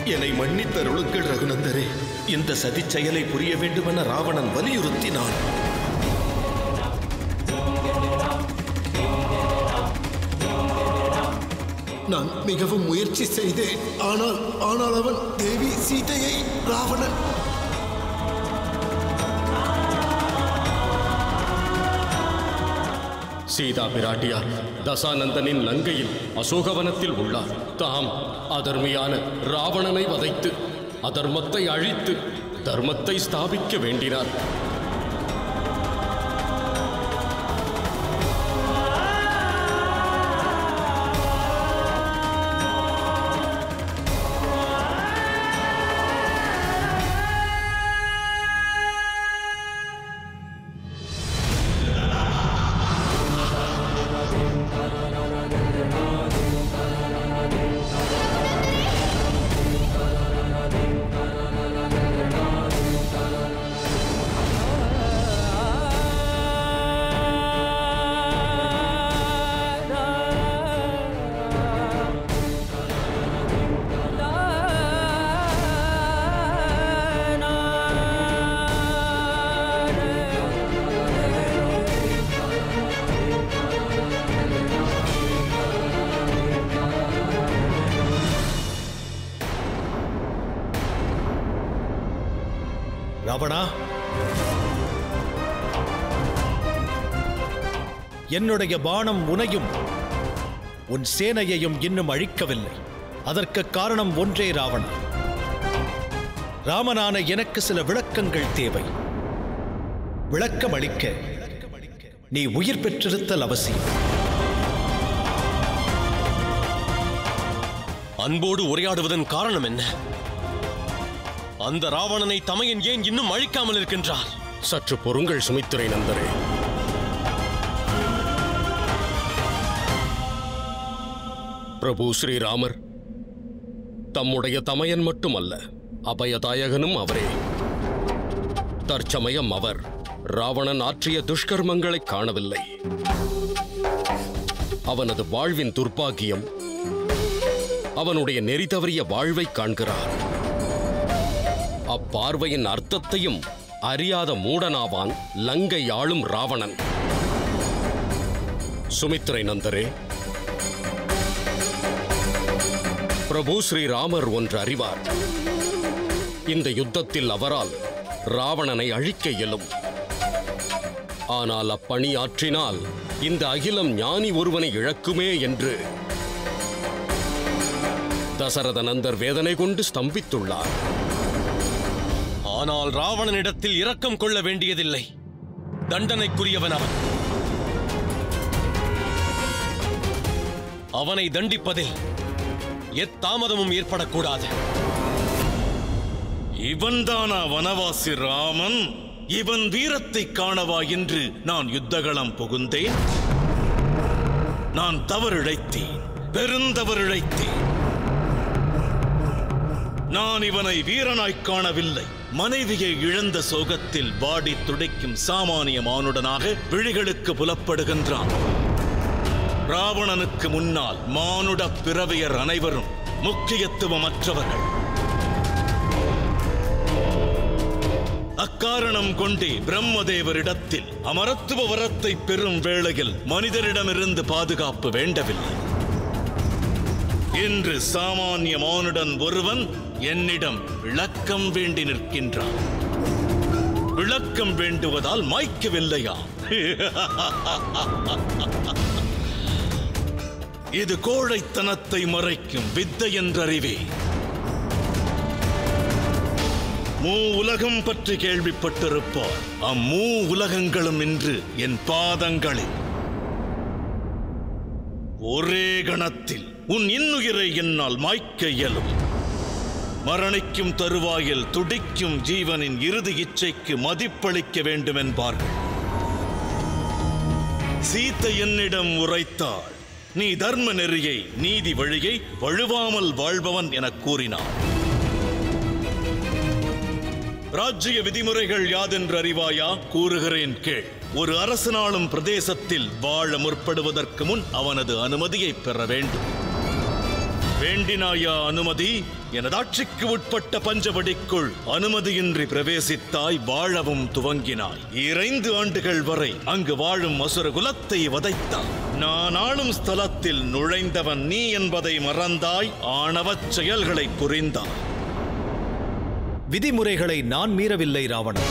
என்னை மன்னித்தருளுங்கள் ரகுநந்தரே இந்த சதிச் செயலை புரிய வேண்டுமென ராவணன் வலியுறுத்தினான் நான் மிகவும் முயற்சி செய்தேன் ஆனால் ஆனால் அவன் தேவி சீதையை ராவணன் சீதா பிராட்டியார் தசானந்தனின் லங்கையில் அசோகவனத்தில் உள்ளார் தாம் அதர்மியான ராவணனை வதைத்து அதர்மத்தை அழித்து தர்மத்தை ஸ்தாபிக்க வேண்டினார் ராவணா என்னுடைய பானம் உனையும் உன் சேனையையும் இன்னும் அழிக்கவில்லை அதற்கு காரணம் ஒன்றே ராவணா ராமனான எனக்கு சில விளக்கங்கள் தேவை விளக்கம் அளிக்க நீ உயிர் பெற்றிருத்தல் அவசியம் அன்போடு உரையாடுவதன் காரணம் என்ன அந்த ராவணனை தமையன் ஏன் இன்னும் அழிக்காமல் இருக்கின்றார் சற்று பொறுங்கள் சுமித்திரை நந்தரே பிரபு ஸ்ரீராமர் தம்முடைய தமையன் மட்டுமல்ல அபயதாயகனும் அவரே தற்சமயம் அவர் ராவணன் ஆற்றிய துஷ்கர்மங்களை காணவில்லை அவனது வாழ்வின் துர்ப்பாக்கியம் அவனுடைய நெறி தவறிய வாழ்வை காண்கிறார் அப்பார்வையின் அர்த்தத்தையும் அறியாத மூடனாவான் லங்கை ஆளும் ராவணன் சுமித்திரை நந்தரே பிரபு ஸ்ரீராமர் ஒன்று அறிவார் இந்த யுத்தத்தில் அவரால் ராவணனை அழிக்க இயலும் ஆனால் அப்பணி ஆற்றினால் இந்த அகிலம் ஞானி ஒருவனை இழக்குமே என்று தசரத நந்தர் வேதனை கொண்டு ஸ்தம்பித்துள்ளார் ஆனால் ராவணனிடத்தில் இரக்கம் கொள்ள வேண்டியதில்லை தண்டனைக்குரியவன் அவன் அவனை தண்டிப்பதில் எத்தாமதமும் ஏற்படக்கூடாது இவன்தானா வனவாசி ராமன் இவன் வீரத்தை காணவா என்று நான் யுத்தகளம் புகுந்தேன் நான் தவறிழைத்தேன் பெருந்தவறிழைத்தேன் நான் இவனை வீரனாய் காணவில்லை மனைவியை இழந்த சோகத்தில் வாடி துடைக்கும் சாமானிய மானுடனாக விழிகளுக்கு புலப்படுகின்றான் ராவணனுக்கு முன்னால் மானுட பிறவியர் அனைவரும் முக்கியத்துவமற்றவர்கள் அக்காரணம் கொண்டே பிரம்மதேவரிடத்தில் அமரத்துவ வரத்தை பெறும் வேளையில் மனிதரிடமிருந்து பாதுகாப்பு வேண்டவில்லை இன்று சாமானிய மானுடன் ஒருவன் என்னிடம் விளக்கம் வேண்டி நிற்கின்றான் விளக்கம் வேண்டுவதால் மாய்க்கவில்லையா இது கோழைத்தனத்தை மறைக்கும் வித்தை என்றறிவே மூ உலகம் பற்றி கேள்விப்பட்டிருப்பார் அம்மூ உலகங்களும் இன்று என் பாதங்களில் ஒரே கணத்தில் உன் இன்னுயிரை என்னால் மாய்க்க இயலும் மரணிக்கும் தருவாயில் துடிக்கும் ஜீவனின் இறுதி இச்சைக்கு மதிப்பளிக்க வேண்டும் என்பார்கள் சீத்தை என்னிடம் உரைத்தாள் நீ தர்ம நெறியை நீதி வழியை வழுவாமல் வாழ்பவன் எனக் கூறினாள் ராஜ்ய விதிமுறைகள் யாதென்று அறிவாயா கூறுகிறேன் கேள் ஒரு அரசனாளும் பிரதேசத்தில் வாழ முற்படுவதற்கு முன் அவனது அனுமதியை பெற வேண்டும் வேண்டினாயா அனுமதி எனது ஆட்சிக்கு உட்பட்ட பஞ்சவடிக்குள் அனுமதியின்றி பிரவேசித்தாய் வாழவும் துவங்கினாய் இறைந்து ஆண்டுகள் வரை அங்கு வாழும் அசுர குலத்தை வதைத்தாய் நான் ஆளும் ஸ்தலத்தில் நுழைந்தவன் நீ என்பதை மறந்தாய் ஆணவச் செயல்களை புரிந்தாய் விதிமுறைகளை நான் மீறவில்லை ராவணன்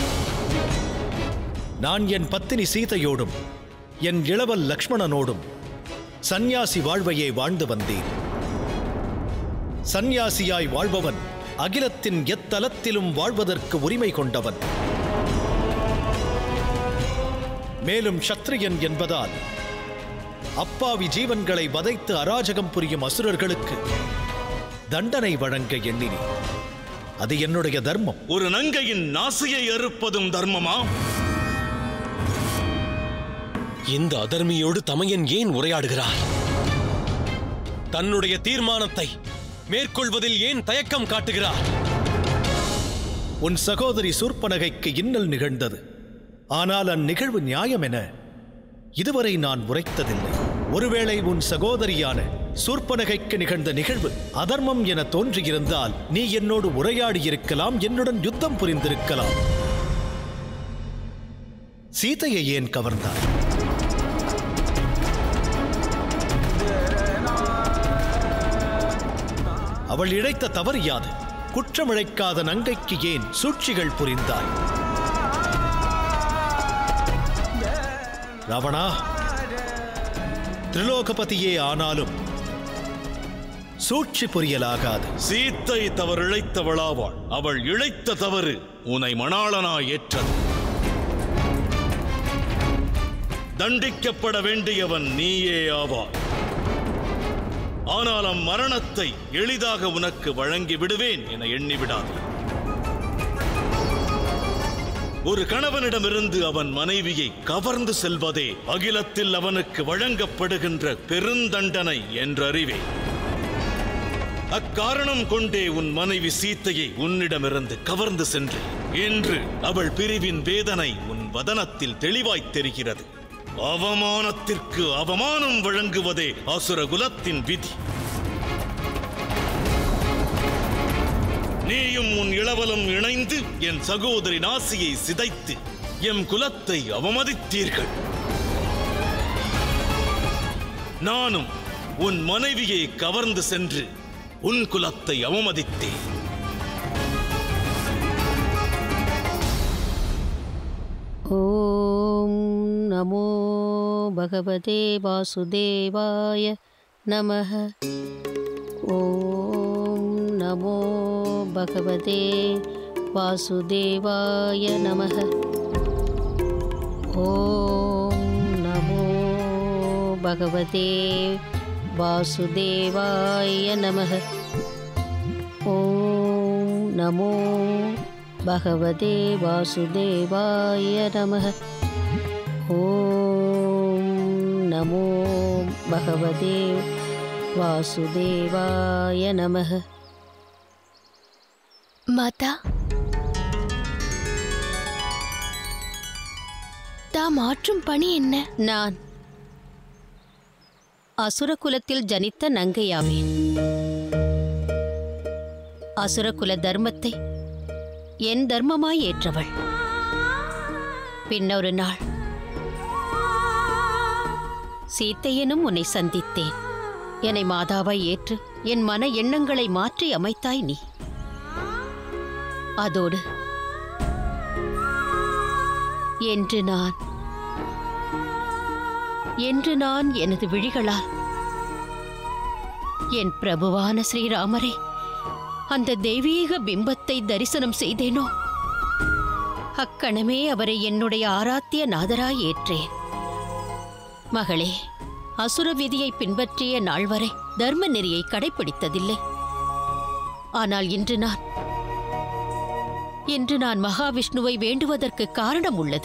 நான் என் பத்தினி சீதையோடும் என் இளவல் லக்ஷ்மணனோடும் சந்நியாசி வாழ்வையே வாழ்ந்து வந்தேன் சந்நியாசியாய் வாழ்பவன் அகிலத்தின் எத்தலத்திலும் வாழ்வதற்கு உரிமை கொண்டவன் மேலும் சத்திரியன் என்பதால் அப்பாவி ஜீவன்களை வதைத்து அராஜகம் புரியும் அசுரர்களுக்கு தண்டனை வழங்க எண்ணினேன் அது என்னுடைய தர்மம் ஒரு நங்கையின் நாசியை அறுப்பதும் தர்மமா இந்த அதர்மியோடு தமையன் ஏன் உரையாடுகிறார் தன்னுடைய தீர்மானத்தை மேற்கொள்வதில் ஏன் தயக்கம் காட்டுகிறார் உன் சகோதரி சூர்ப்பனகைக்கு இன்னல் நிகழ்ந்தது ஆனால் அந்நிகழ்வு நியாயம் என இதுவரை நான் உரைத்ததில்லை ஒருவேளை உன் சகோதரியான சூர்ப்பனகைக்கு நிகழ்ந்த நிகழ்வு அதர்மம் என தோன்றியிருந்தால் நீ என்னோடு உரையாடியிருக்கலாம் என்னுடன் யுத்தம் புரிந்திருக்கலாம் சீதையை ஏன் கவர்ந்தாய் அவள் இழைத்த தவறு யாது குற்றமிழைக்காத நங்கைக்கு ஏன் சூழ்ச்சிகள் புரிந்தாய் ராவணா திரிலோகபதியே ஆனாலும் சூழ்ச்சி புரியலாகாது சீத்தை தவறிழைத்தவளாவாள் அவள் இழைத்த தவறு உன்னை மணாளனாய் ஏற்றது தண்டிக்கப்பட வேண்டியவன் நீயே ஆவாய் ஆனால் அம்மரணத்தை எளிதாக உனக்கு வழங்கி விடுவேன் என எண்ணி விடாதே ஒரு கணவனிடமிருந்து அவன் மனைவியை கவர்ந்து செல்வதே அகிலத்தில் அவனுக்கு வழங்கப்படுகின்ற பெருந்தண்டனை என்றறிவேன் அக்காரணம் கொண்டே உன் மனைவி சீத்தையை உன்னிடமிருந்து கவர்ந்து சென்றேன் இன்று அவள் பிரிவின் வேதனை உன் வதனத்தில் தெளிவாய்த் தெரிகிறது அவமானத்திற்கு அவமானம் வழங்குவதே அசுர குலத்தின் விதி நீயும் உன் இளவலும் இணைந்து என் சகோதரி நாசியை சிதைத்து எம் குலத்தை அவமதித்தீர்கள் நானும் உன் மனைவியை கவர்ந்து சென்று உன் குலத்தை அவமதித்தேன் ॐ नमो भगवते वासुदेवाय नमः ॐ नमो भगवते वासुदेवाय नमः ॐ नमो भगवते वासुदेवाय नमः ॐ नमो भगवते वासुदेवाय नमः ॐ नमो भगवते वासुदेवाय नमः மாதா தாம் ஆற்றும் பணி என்ன நான் அசுரகுலத்தில் ஜனித்த நங்கையாவேன் அசுரகுல தர்மத்தை என் தர்மமாய் ஏற்றவள் பின்னொரு நாள் சீத்தையனும் உன்னை சந்தித்தேன் என்னை மாதாவாய் ஏற்று என் மன எண்ணங்களை மாற்றி அமைத்தாய் நீ அதோடு என்று நான் என்று நான் எனது விழிகளால் என் பிரபுவான ஸ்ரீராமரை அந்த தெய்வீக பிம்பத்தை தரிசனம் செய்தேனோ அக்கணமே அவரை என்னுடைய ஆராத்திய நாதராய் ஏற்றேன் மகளே அசுர விதியை பின்பற்றிய நாள் வரை தர்ம நெறியை கடைப்பிடித்ததில்லை ஆனால் இன்று நான் இன்று நான் மகாவிஷ்ணுவை வேண்டுவதற்கு காரணம் உள்ளது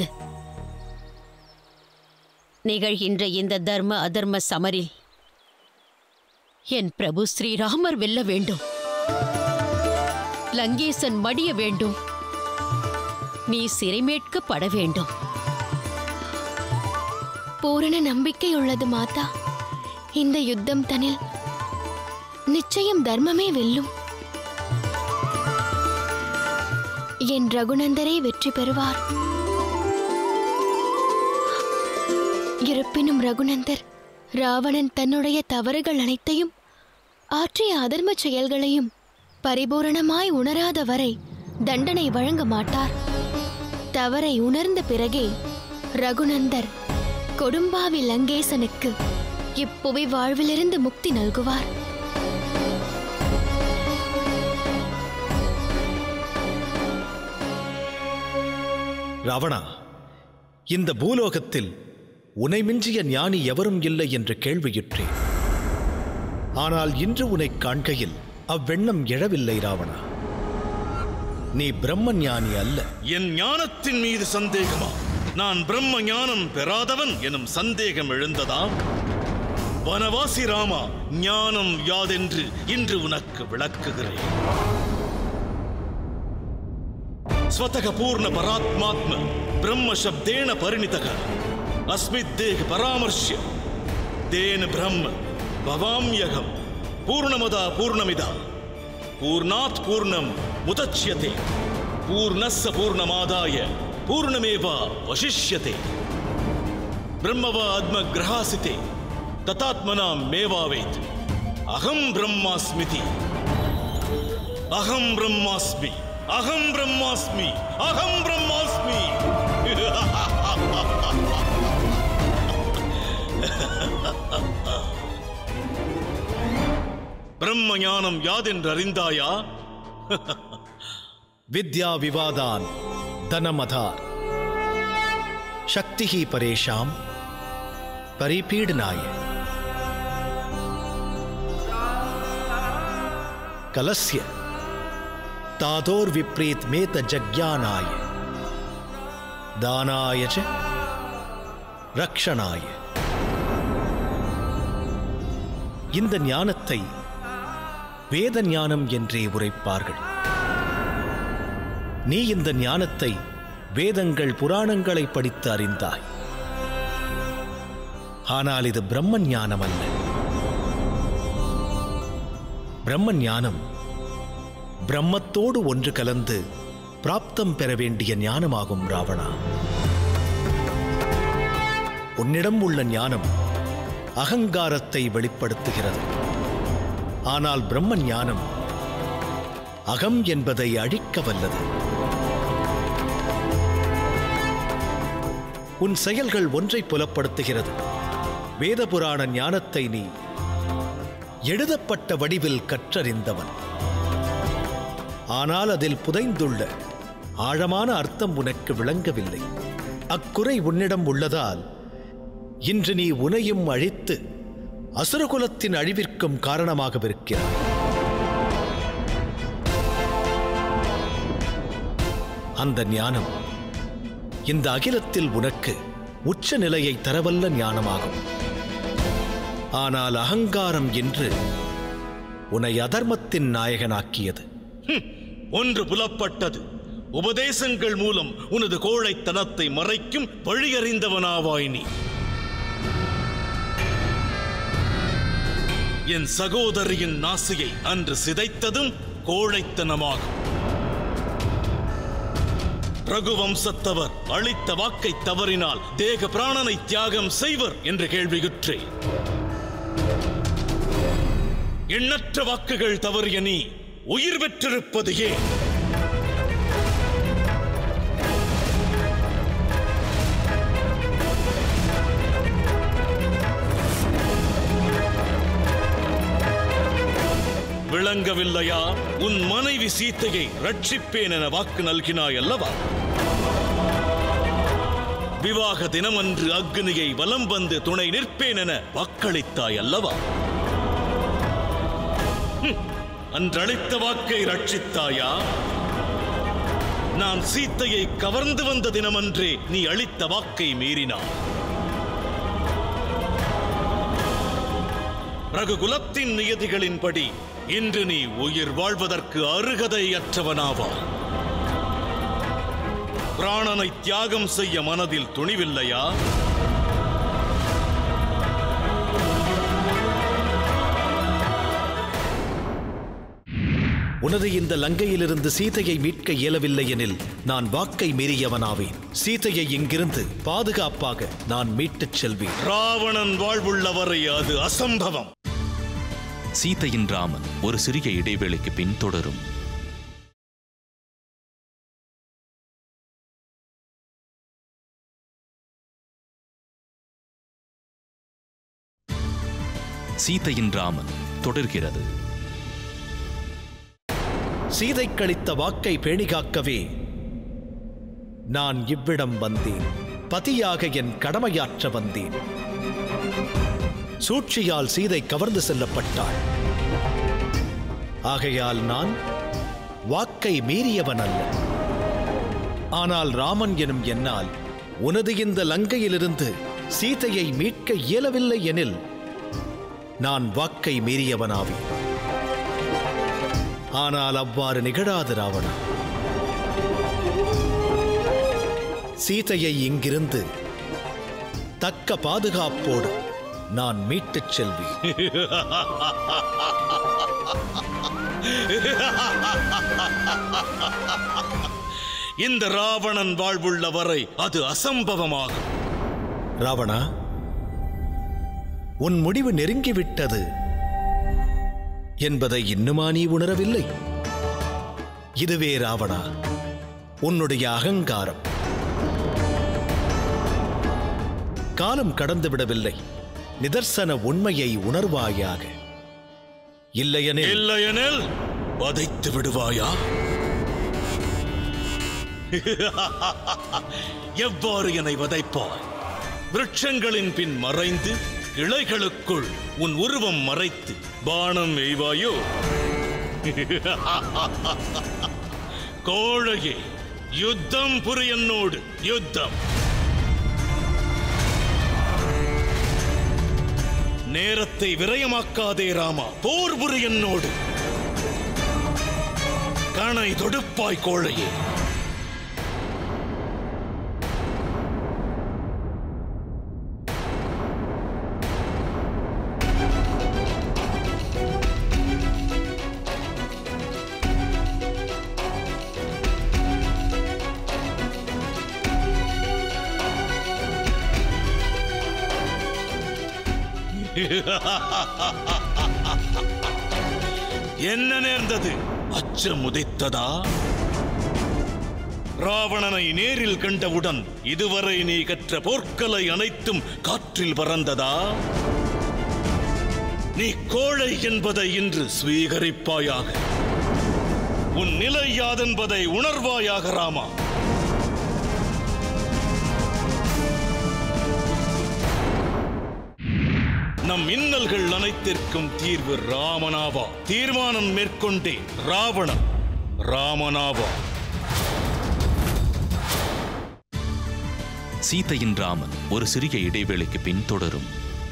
நிகழ்கின்ற இந்த தர்ம அதர்ம சமரில் என் பிரபு ஸ்ரீராமர் வெல்ல வேண்டும் லங்கேசன் மடிய வேண்டும் நீ சிறைமேட்கப்பட வேண்டும் பூரண நம்பிக்கை உள்ளது மாதா இந்த யுத்தம் தனில் நிச்சயம் தர்மமே வெல்லும் என் ரகுநந்தரே வெற்றி பெறுவார் இருப்பினும் ரகுநந்தர் ராவணன் தன்னுடைய தவறுகள் அனைத்தையும் ஆற்றிய அதர்ம செயல்களையும் பரிபூரணமாய் உணராத வரை தண்டனை வழங்க மாட்டார் தவறை உணர்ந்த பிறகே ரகுநந்தர் கொடும்பாவி லங்கேசனுக்கு இப்புவி வாழ்விலிருந்து முக்தி நல்குவார் ராவணா இந்த பூலோகத்தில் உனை மிஞ்சிய ஞானி எவரும் இல்லை என்று கேள்வியுற்றேன் ஆனால் இன்று உன்னை காண்கையில் அவ்வெண்ணம் எழவில்லை ராவணா நீ பிரம்ம ஞானி அல்ல என் ஞானத்தின் மீது சந்தேகமா நான் பிரம்ம ஞானம் பெறாதவன் எனும் சந்தேகம் எழுந்ததா வனவாசி ராமா ஞானம் யாதென்று இன்று உனக்கு விளக்குகிறேன் ஸ்வதக பூர்ண பராத்மாத்ம பிரம்ம சப்தேன பரிணிதக அஸ்மித் தேக பராமர்ஷ்ய தேன பிரம்ம பவாம்யகம் பூர்ணமதா பூர்ணமிதா பூர்ணாத் பூர்ணம் முதச்யதே பூர்ணஸ்ஸ பூர்ணமாதாய பூர்ணமேவ வசிஷ்யதே பிரம்மவ ஆத்ம கிரகாசிதே ததாத்மனாம் மேவாவேத் அகம் பிரம்மாஸ்மிதி அகம் பிரம்மாஸ்மி அகம் பிரம்மாஸ்மி அகம் பிரம்மாஸ்மி பிரம்ம ஞானம் யாதென்று அறிந்தாயா வித்யா விவாதான் தனமதார் சக்திஹி பரேஷாம் பரிபீடனாய கலஸ்ய தாதோர் விப்ரீத் மேத ஜக்யானாய தானாய ச ரக்ஷணாய இந்த ஞானத்தை வேத ஞானம் என்றே உரைப்பார்கள் நீ இந்த ஞானத்தை வேதங்கள் புராணங்களை படித்து அறிந்தாய் ஆனால் இது பிரம்ம ஞானம் அல்ல பிரம்ம ஞானம் பிரம்மத்தோடு ஒன்று கலந்து பிராப்தம் பெற வேண்டிய ஞானமாகும் ராவணா உன்னிடம் உள்ள ஞானம் அகங்காரத்தை வெளிப்படுத்துகிறது ஆனால் பிரம்ம ஞானம் அகம் என்பதை அழிக்க வல்லது உன் செயல்கள் ஒன்றை புலப்படுத்துகிறது வேத புராண ஞானத்தை நீ எழுதப்பட்ட வடிவில் கற்றறிந்தவன் ஆனால் அதில் புதைந்துள்ள ஆழமான அர்த்தம் உனக்கு விளங்கவில்லை அக்குறை உன்னிடம் உள்ளதால் இன்று நீ உனையும் அழித்து அசுரகுலத்தின் அழிவிற்கும் காரணமாகவிருக்கிறாய் அந்த ஞானம் இந்த அகிலத்தில் உனக்கு உச்ச நிலையை தரவல்ல ஞானமாகும் ஆனால் அகங்காரம் என்று உன்னை அதர்மத்தின் நாயகனாக்கியது ஒன்று புலப்பட்டது உபதேசங்கள் மூலம் உனது கோழைத்தனத்தை மறைக்கும் வழியறிந்தவனாவாய் நீ என் சகோதரியின் நாசியை அன்று சிதைத்ததும் கோழைத்தனமாகும் ரகுவம்சத்தவர் அளித்த வாக்கை தவறினால் தேக பிராணனை தியாகம் செய்வர் என்று கேள்வியுற்றேன் எண்ணற்ற வாக்குகள் தவறிய நீ உயிர் பெற்றிருப்பது ஏன் விளங்கவில்லையா உன் மனைவி சீத்தையை ரட்சிப்பேன் என வாக்கு நல்கினாய் அல்லவா விவாக தினமன்று அக்னியை வலம் வந்து துணை நிற்பேன் என வாக்களித்தாய் அல்லவா ஹம், அன்றளித்த வாக்கை ரட்சித்தாயா நான் சீத்தையை கவர்ந்து வந்த தினமன்றே நீ அளித்த வாக்கை மீறினாய் ரகுகுலத்தின் நியதிகளின்படி இன்று நீ உயிர் வாழ்வதற்கு அருகதையற்றவனாவாய் பிராணனை தியாகம் செய்ய மனதில் துணிவில்லையா உனது இந்த லங்கையிலிருந்து சீதையை மீட்க இயலவில்லை எனில் நான் வாக்கை மீறியவனாவேன் சீதையை இங்கிருந்து பாதுகாப்பாக நான் மீட்டுச் செல்வேன் ராவணன் வாழ்வுள்ளவரை அது அசம்பவம் சீதையின் ராமன் ஒரு சிறிய இடைவேளைக்கு பின் தொடரும் சீதையின் ராமன் தொடர்கிறது சீதை கழித்த வாக்கை பேணிகாக்கவே நான் இவ்விடம் வந்தேன் பதியாக என் கடமையாற்ற வந்தேன் சூழ்ச்சியால் சீதை கவர்ந்து செல்லப்பட்டாள் ஆகையால் நான் வாக்கை மீறியவன் அல்ல ஆனால் ராமன் எனும் என்னால் உனது இந்த லங்கையிலிருந்து சீதையை மீட்க இயலவில்லை எனில் நான் வாக்கை மீறியவனாவேன் ஆனால் அவ்வாறு நிகழாது ராவணா சீதையை இங்கிருந்து தக்க பாதுகாப்போடு நான் மீட்டுச் செல்வேன் இந்த ராவணன் வாழ்வுள்ளவரை அது அசம்பவமாகும் ராவணா உன் முடிவு நெருங்கிவிட்டது என்பதை இன்னுமா நீ உணரவில்லை இதுவே ராவணா உன்னுடைய அகங்காரம் காலம் கடந்து விடவில்லை நிதர்சன உண்மையை உணர்வாயாக இல்லையெனில் இல்லையெனில் வதைத்து விடுவாயா எவ்வாறு என்னை வதைப்பாய் விருட்சங்களின் பின் மறைந்து இலைகளுக்குள் உன் உருவம் மறைத்து பானம் எய்வாயோ கோழையே யுத்தம் புரி என்னோடு யுத்தம் நேரத்தை விரயமாக்காதே ராமா போர் புரி என்னோடு கணை தொடுப்பாய் கோழையே என்ன நேர்ந்தது அச்சம் உதைத்ததா ராவணனை நேரில் கண்டவுடன் இதுவரை நீ கற்ற போர்க்கலை அனைத்தும் காற்றில் பறந்ததா நீ கோழை என்பதை இன்று ஸ்வீகரிப்பாயாக உன் நிலை யாதென்பதை உணர்வாயாக ராமா நம் இன்னல்கள் அனைத்திற்கும் தீர்வு ராமனாவா தீர்மானம் மேற்கொண்டே ராவணன் ராமனாவா சீதையின் ராமன் ஒரு சிறிய இடைவேளைக்கு பின் தொடரும்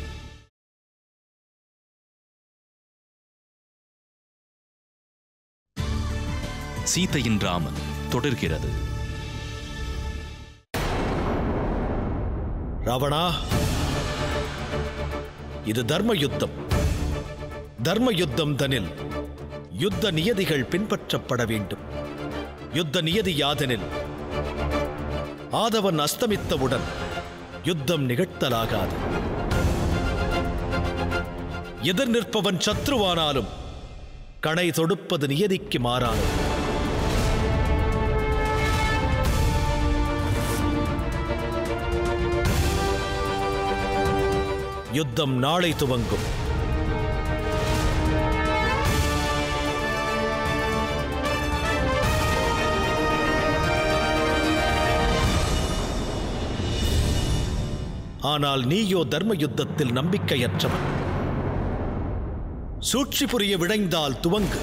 சீதையின் ராமன் தொடர்கிறது ராவணா இது தர்ம யுத்தம் தர்ம யுத்தம் தனில் யுத்த நியதிகள் பின்பற்றப்பட வேண்டும் யுத்த நியதி யாதெனில் ஆதவன் அஸ்தமித்தவுடன் யுத்தம் நிகழ்த்தலாகாது எதிர் நிற்பவன் சத்ருவானாலும் கணை தொடுப்பது நியதிக்கு மாறானது யுத்தம் நாளை துவங்கும் ஆனால் நீயோ தர்ம யுத்தத்தில் நம்பிக்கையற்றவன் சூழ்ச்சி புரிய விழைந்தால் துவங்கு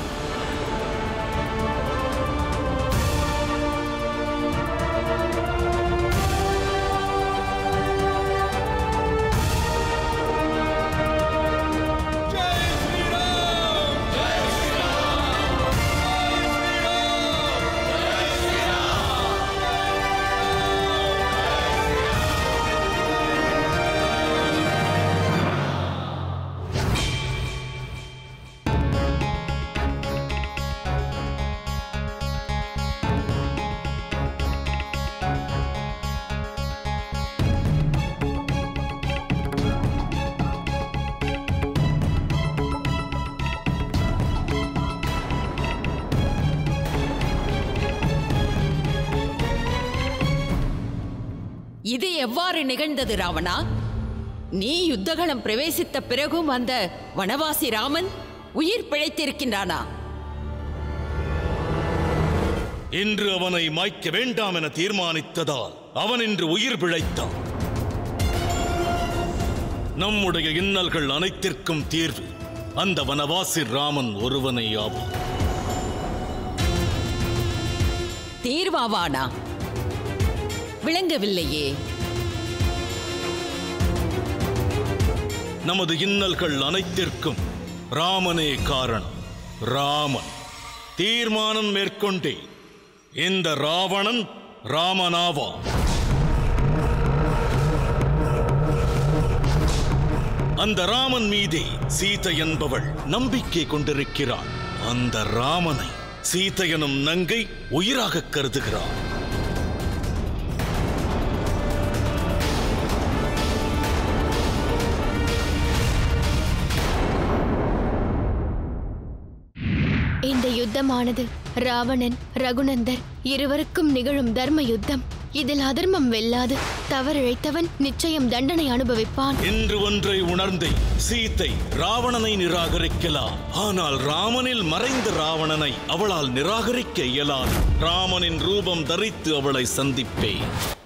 இது எவ்வாறு நிகழ்ந்தது ராவணா நீ யுத்தகளம் பிரவேசித்த பிறகும் அந்த வனவாசி ராமன் உயிர் பிழைத்திருக்கின்றானா இன்று அவனை மாய்க்க வேண்டாம் என தீர்மானித்ததால் அவன் இன்று உயிர் பிழைத்தான் நம்முடைய இன்னல்கள் அனைத்திற்கும் தீர்வு அந்த வனவாசி ராமன் ஒருவனை ஆவான் தீர்வாவானா விளங்கவில்லையே நமது இன்னல்கள் அனைத்திற்கும் ராமனே காரணம் ராமன் தீர்மானம் மேற்கொண்டே இந்த ராவணன் ராமனாவான் அந்த ராமன் மீதே சீதை என்பவள் நம்பிக்கை கொண்டிருக்கிறாள் அந்த ராமனை சீதை எனும் நங்கை உயிராக கருதுகிறாள் இந்த யுத்தமானது ராவணன் ரகுநந்தர் இருவருக்கும் நிகழும் தர்ம யுத்தம் இதில் அதர்மம் வெல்லாது தவறிழைத்தவன் நிச்சயம் தண்டனை அனுபவிப்பான் இன்று ஒன்றை உணர்ந்தே சீதை ராவணனை நிராகரிக்கலாம் ஆனால் ராமனில் மறைந்த ராவணனை அவளால் நிராகரிக்க இயலாது ராமனின் ரூபம் தரித்து அவளை சந்திப்பேன்